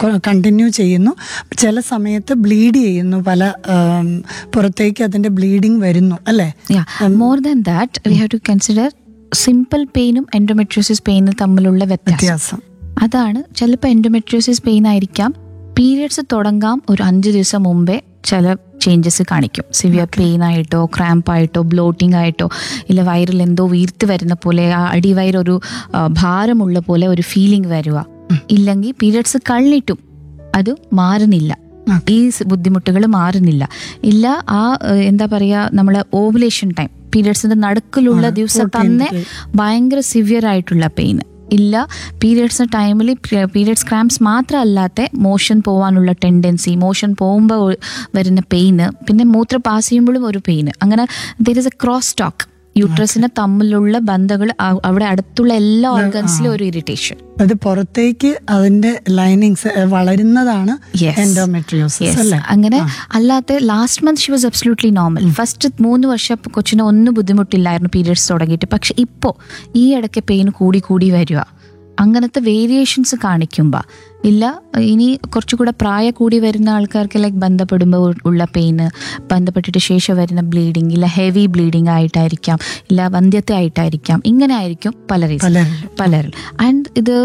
Continue ചെയ്യുന്നു ചില സമയത്ത് ബ്ലീഡ് ചെയ്യുന്നു പല ആം, പുറത്തേക്ക് അതിന്റെ ബ്ലീഡിങ് വരുന്നു അല്ലേ Yeah. More than that, we have to consider simple പെയിനും എൻഡോമെട്രിയോസിസ് പെയിനും തമ്മിലുള്ള വ്യത്യാസം വ്യത്യാസം അതാണ് ചിലപ്പോൾ എൻഡോമെട്രിയോസിസ് പെയിൻ ആയിരിക്കാം പീരിയഡ്സ് തുടങ്ങാം ഒരു അഞ്ച് ദിവസം മുമ്പേ ചില ചേഞ്ചസ് കാണിക്കും സിവിയർ പെയിൻ ആയിട്ടോ ക്രാമ്പ് ആയിട്ടോ ബ്ലോട്ടിംഗ് ആയിട്ടോ ഇല്ല വയറിൽ എന്തോ വീർത്ത് വരുന്ന പോലെ ആ അടിവയറൊരു ആ, ഭാരമുള്ള പോലെ ഒരു ഫീലിംഗ് വരിക ഇല്ലെങ്കിൽ പീരിയഡ്സ് കഴിഞ്ഞിട്ടും അത് മാറുന്നില്ല ഈ ബുദ്ധിമുട്ടുകൾ മാറുന്നില്ല ഇല്ല ആ ഏഹ്, എന്താ പറയുക നമ്മളെ ഓവുലേഷൻ ടൈം പീരിയഡ്സിന്റെ നടുക്കിലുള്ള ദിവസം തന്നെ ഭയങ്കര സിവിയർ ആയിട്ടുള്ള പെയിൻ ഇല്ല പീരിയഡ്സ് ടൈമിൽ പീരിയഡ്സ് ക്രാംസ് മാത്രമല്ലാത്ത മോഷൻ പോകാനുള്ള ടെൻഡൻസി മോഷൻ പോകുമ്പോൾ വരുന്ന പെയിന് പിന്നെ മൂത്ര പാസ് ചെയ്യുമ്പോഴും ഒരു പെയിന് അങ്ങനെ there is a cross talk യൂട്രസിന് തമ്മിലുള്ള ബന്ധങ്ങൾ അവിടെ അടുത്തുള്ള എല്ലാ ഓർഗൻസിലും ഒരു ഇറിറ്റേഷൻ അത് പുറത്തേക്ക് അതിന്റെ ലൈനിങ്സ് വളരുന്നതാണ് Yes. Endometriosis Yes. അല്ലേ അങ്ങനെ അല്ലാത്ത last month she was absolutely normal first മൂന്ന് വർഷം കൊച്ചിന് ഒന്നും ബുദ്ധിമുട്ടില്ലായിരുന്നു പീരിയഡ്സ് തുടങ്ങിയിട്ട് പക്ഷെ ഇപ്പോൾ ഈ ഇടയ്ക്ക് പെയിൻ കൂടി കൂടി വരിക അങ്ങനത്തെ വേരിയേഷൻസ് കാണിക്കുമ്പോൾ ഇല്ല ഇനി കുറച്ചുകൂടെ പ്രായ കൂടി വരുന്ന ആൾക്കാർക്ക് ലൈക്ക് ബന്ധപ്പെടുമ്പോൾ ഉള്ള പെയിന് ബന്ധപ്പെട്ടിട്ട് ശേഷം വരുന്ന ബ്ലീഡിങ് ഇല്ല ഹെവി ബ്ലീഡിങ് ആയിട്ടായിരിക്കാം ഇല്ല വന്ധ്യത്തെ ആയിട്ടായിരിക്കാം ഇങ്ങനെ ആയിരിക്കും പല റീസൺ പലരിലും പലരിൽ ആൻഡ് ഇത്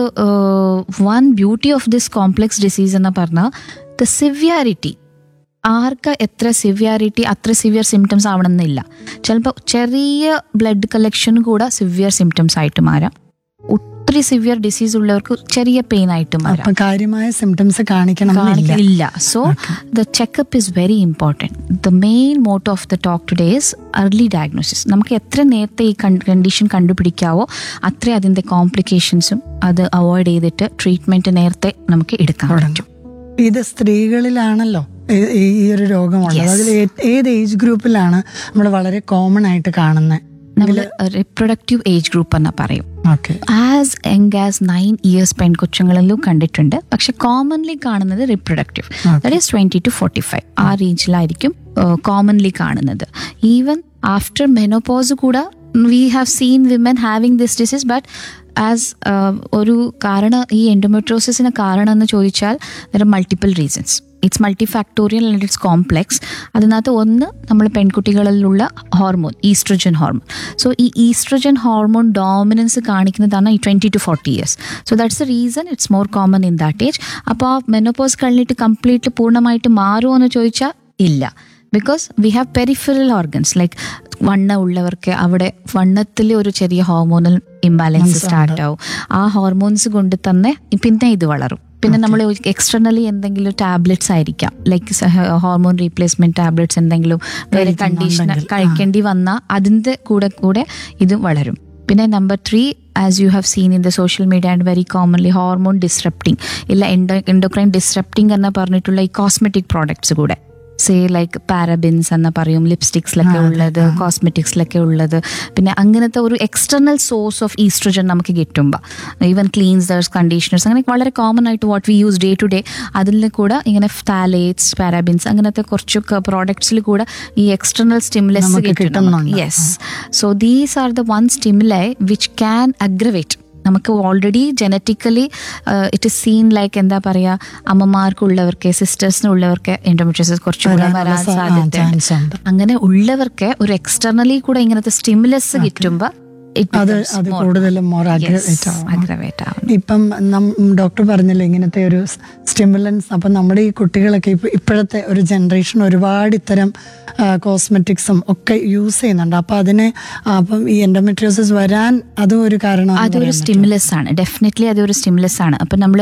one beauty of this complex disease എന്ന് പറഞ്ഞാൽ ദ സിവിയാരിറ്റി ആർക്ക് എത്ര സിവിയാരിറ്റി അത്ര സിവിയർ സിംറ്റംസ് ആവണമെന്നില്ല ചിലപ്പോൾ ചെറിയ ബ്ലഡ് കളക്ഷൻ കൂടെ സിവിയർ സിംറ്റംസ് ആയിട്ട് മാറാം ഒത്തിരി സിവിയർ ഡിസീസ് ഉള്ളവർക്ക് ചെറിയ പെയിൻ ആയിട്ട് മാറാം അപ്പൊ കാര്യമായ സിംറ്റംസ് കാണിക്കണം എന്നില്ല കാണിക്കില്ല so the checkup is very important the main motto of the talk today is early diagnosis നമുക്ക് എത്ര നേരത്തെ ഈ കണ്ടീഷൻ കണ്ടുപിടിക്കാവോ അത്രേ അതിൻ്റെ കോംപ്ലിക്കേഷൻസും അത് അവോയ്ഡ് ചെയ്തിട്ട് ട്രീറ്റ്മെൻറ്റ് നേരത്തെ നമുക്ക് എടുക്കാൻ പറ്റും ഇത് സ്ത്രീകളിലാണല്ലോ ഈ- ഈ ഈ ഒരു രോഗമുള്ളത് Yes. അതിൽ ഏ- ഏത് ഏജ് ഗ്രൂപ്പിലാണ് നമ്മൾ വളരെ കോമൺ ആയിട്ട് കാണുന്നത് നമ്മൾ റിപ്രൊഡക്റ്റീവ് ഏജ് ഗ്രൂപ്പ് എന്ന് പറയും okay as young as nine years പെൺകൊച്ചുങ്ങളിലും കണ്ടിട്ടുണ്ട് പക്ഷെ കോമൺലി കാണുന്നത് reproductive that is twenty to forty five ആ റേഞ്ചിലായിരിക്കും കോമൺലി കാണുന്നത് ഈവൻ ആഫ്റ്റർ മെനോപോസ് കൂടെ we have seen women having this disease but as ഒരു കാരണം ഈ എൻഡോമെട്രോസിന് കാരണം എന്ന് ചോദിച്ചാൽ there are multiple reasons it's multifactorial and it's complex അതിനകത്ത് ഒന്ന് നമ്മൾ പെൺകുട്ടികളിലുള്ള ഹോർമോൺ ഈസ്ട്രജൻ ഹോർമോൺ സോ ഈ ഈസ്ട്രജൻ ഹോർമോൺ ഡോമിനൻസ് കാണിക്കുന്നതാണ് ഈ twenty to forty years so that's a reason it's more common in that age അപ്പോൾ ആ menopause കഴിഞ്ഞിട്ട് കംപ്ലീറ്റ്ലി പൂർണ്ണമായിട്ട് മാറുമോ എന്ന് ചോദിച്ചാൽ ഇല്ല because we have peripheral organs like വണ്ണ ഉള്ളവർക്ക് അവിടെ വണ്ണത്തിൽ ഒരു ചെറിയ ഹോർമോണൽ ഇംബാലൻസ് സ്റ്റാർട്ട് ആവും ആ ഹോർമോൺസ് കൊണ്ട് തന്നെ പിന്നെ ഇത് വളരും പിന്നെ നമ്മൾ എക്സ്റ്റർണലി എന്തെങ്കിലും ടാബ്ലറ്റ്സ് ആയിരിക്കാം ലൈക്ക് ഹോർമോൺ റീപ്ലേസ്മെന്റ് ടാബ്ലറ്റ്സ് എന്തെങ്കിലും വേറെ കണ്ടീഷൻ കഴിക്കേണ്ടി വന്നാൽ അതിൻ്റെ കൂടെ കൂടെ ഇത് വളരും പിന്നെ number three as you have seen in the social media and very commonly hormone disrupting ഇല്ല എൻഡോ എൻഡോക്രൈൻ ഡിസ്റപ്റ്റിംഗ് എന്ന് പറഞ്ഞിട്ടുള്ള ഈ കോസ്മെറ്റിക് പ്രോഡക്ട്സ് കൂടെ സേ ലൈക്ക് പാരബിൻസ് എന്ന് പറയും ലിപ്സ്റ്റിക്സിലൊക്കെ ഉള്ളത് കോസ്മെറ്റിക്സിലൊക്കെ ഉള്ളത് പിന്നെ അങ്ങനത്തെ ഒരു എക്സ്റ്റർണൽ സോഴ്സ് ഓഫ് ഈസ്ട്രജൻ നമുക്ക് കിട്ടുമ്പോൾ ഈവൻ ക്ലീൻസേഴ്സ് കണ്ടീഷണേഴ്സ് അങ്ങനെ വളരെ കോമൺ ആയിട്ട് what we use day to day അതിൽ കൂടെ ഇങ്ങനെ ഫാലേറ്റ്സ് പാരാബിൻസ് അങ്ങനത്തെ കുറച്ച് പ്രോഡക്ട്സിൽ കൂടെ ഈ എക്സ്റ്റർണൽ സ്റ്റിമുലസ് നമുക്ക് കിട്ടുന്നുണ്ട്. Yes so these are the one stimuli which can aggravate നമുക്ക് already genetically it is seen like എന്താ പറയാ അമ്മമാർക്കുള്ളവർക്ക് സിസ്റ്റേഴ്സിനുള്ളവർക്ക് എൻഡോമെട്രിയോസിസ് കുറച്ചുകൂടെ വരാനുള്ള വരാൻ സാ- ആ, സാധ്യതയുണ്ട് chance ഉണ്ട്. അങ്ങനെ ഉള്ളവർക്ക് ഒരു എക്സ്റ്റർണലി കൂടെ ഇങ്ങനത്തെ സ്റ്റിമുലസ് കിട്ടുമ്പോ അത് അത് കൂടുതലും മോർ അഗ്രവേറ്റ് ആവും അഗ്രവേറ്റ് ആവും ഇപ്പം ഡോക്ടർ പറഞ്ഞല്ലോ ഇങ്ങനത്തെ ഒരു സ്റ്റിമുലൻസ് അപ്പം നമ്മുടെ ഈ കുട്ടികളൊക്കെ ഇപ്പം ഇപ്പോഴത്തെ ഒരു ജനറേഷൻ ഒരുപാട് ഇത്തരം കോസ്മെറ്റിക്സും ഒക്കെ യൂസ് ചെയ്യുന്നുണ്ട് അപ്പം അതിനെ ആ, അപ്പം ഈ എൻഡോമെട്രിയോസിസ് വരാൻ അതും ഒരു കാരണം അതൊരു സ്റ്റിമുലസ് ആണ് ഡെഫിനറ്റ്ലി അതൊരു സ്റ്റിമുലസ് ആണ് അപ്പം നമ്മൾ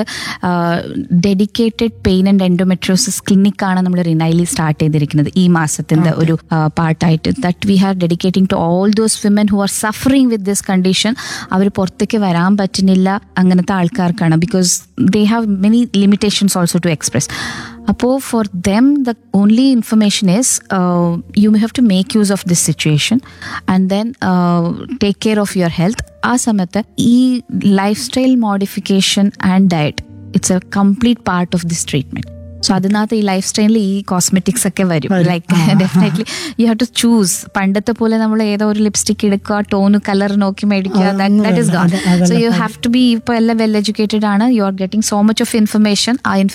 dedicated pain and endometriosis clinic ആണ് നമ്മൾ റിനൈലി സ്റ്റാർട്ട് ചെയ്തിരിക്കുന്നത് ഈ മാസത്തിന്റെ ഒരു പാർട്ടായിട്ട് that we have dedicating to all those women who are suffering with this condition അവർ പുറത്തേക്ക് വരാൻ പറ്റുന്നില്ല അങ്ങനത്തെ ആൾക്കാർക്കാണ് because they have many limitations also to express അപ്പോൾ for them the only information is you have to make use of this situation and then take care of your health ആ സമയത്ത് ഈ lifestyle modification and diet it's a complete part of this treatment so അതിനകത്ത് ഈ ലൈഫ് സ്റ്റൈലിൽ ഈ cosmetics ഒക്കെ വരും like definitely you have to choose പണ്ടത്തെ പോലെ നമ്മൾ ഏതോ ഒരു ലിപ്സ്റ്റിക് എടുക്കുക ടോണ് കളർ നോക്കി മേടിക്കുക that is gone so you have to be ഇപ്പോൾ എല്ലാം വെൽ എഡ്യൂക്കേറ്റഡ് ആണ് you are getting so much of information ആ